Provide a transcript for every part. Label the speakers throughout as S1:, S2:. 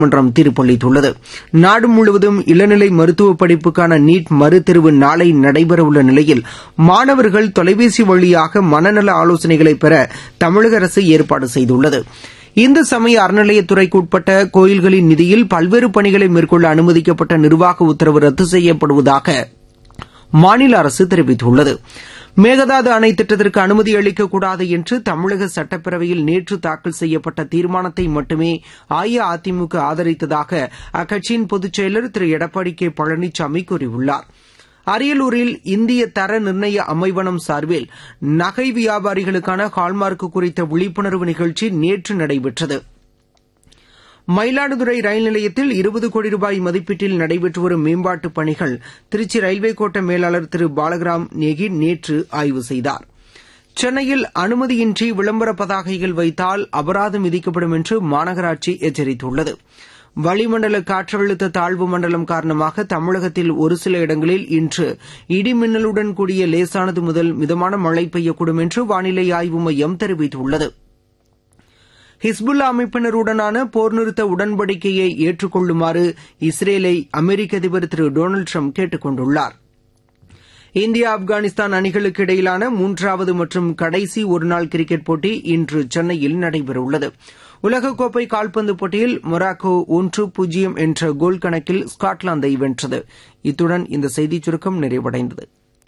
S1: மன்றம் தீர்ப்பளித்துள்ளது நாடு முழுவதும் இளநிலை மருத்துவ படிப்புக்கான நீட் மறுதேர்வு நாளை நடைபெறவுள்ள நிலையில் மாணவர்கள் தொலைபேசி வழியாக மனநல ஆலோசனைகளை பெற தமிழக அரசு ஏற்பாடு செய்துள்ளது இந்து சமய அறநிலையத்துறைக்கு உட்பட்ட கோயில்களின் நிதியில் பல்வேறு பணிகளை மேற்கொள்ள அனுமதிக்கப்பட்ட நிர்வாக உத்தரவு ரத்து செய்யப்படுவதாக மாநில அரசு தெரிவித்துள்ளது மேகதாது அணை திட்டத்திற்கு அனுமதி அளிக்கக்கூடாது என்று தமிழக சட்டப்பேரவையில் நேற்று தாக்கல் செய்யப்பட்ட தீர்மானத்தை மட்டுமே அஇஅதிமுக ஆதரித்ததாக அக்கட்சியின் பொதுச் செயலர் திரு எடப்பாடி கே பழனிசாமி கூறியுள்ளார் அரியலூரில் இந்திய தர நிர்ணய அமைவனம் சார்பில் நகை வியாபாரிகளுக்கான ஹால்மார்க் குறித்த விழிப்புணர்வு நிகழ்ச்சி நேற்று நடைபெற்றது மயிலாடுதுறை ரயில் நிலையத்தில் இருபது கோடி ரூபாய் மதிப்பீட்டில் நடைபெற்று வரும் மேம்பாட்டுப் பணிகள் திருச்சி ரயில்வே கோட்ட மேலாளர் திரு பாலகிராம் நேகி நேற்று ஆய்வு செய்தார் சென்னையில் அனுமதியின்றி விளம்பர பதாகைகள் வைத்தால் அபராதம் விதிக்கப்படும் என்று மாநகராட்சி எச்சரித்துள்ளது வளிமண்டல காற்றழுத்த தாழ்வு மண்டலம் காரணமாக தமிழகத்தில் ஒரு சில இடங்களில் இன்று இடிமின்னலுடன் கூடிய லேசானது முதல் மிதமான மழை பெய்யக்கூடும் என்று வானிலை ஆய்வு மையம் தெரிவித்துள்ளது ஹிஸ்புல்லா அமைப்பினருடனான போர் நிறுத்த உடன்படிக்கையை ஏற்றுக்கொள்ளுமாறு இஸ்ரேலை அமெரிக்க அதிபர் திரு டொனால்டு ட்ரம்ப் கேட்டுக் கொண்டுள்ளார் இந்தியா ஆப்கானிஸ்தான் அணிகளுக்கு இடையிலான மூன்றாவது மற்றும் கடைசி ஒருநாள் கிரிக்கெட் போட்டி இன்று சென்னையில் நடைபெறவுள்ளது உலகக்கோப்பை கால்பந்து போட்டியில் மொராக்கோ ஒன்று பூஜ்ஜியம் என்ற கோல் கணக்கில் ஸ்காட்லாந்தை வென்றது இத்துடன் இந்த செய்திச் சுருக்கம் நிறைவடைந்தது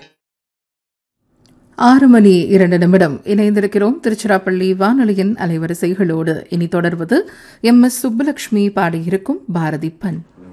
S2: ஆறு மணி இரண்டு நிமிடம் இணைந்திருக்கிறோம் திருச்சிராப்பள்ளி வானொலியின் அலைவரிசைகளோடு இனி தொடர்வது எம் எஸ் சுப்புலட்சுமி பாடியிருக்கும் பாரதி பண்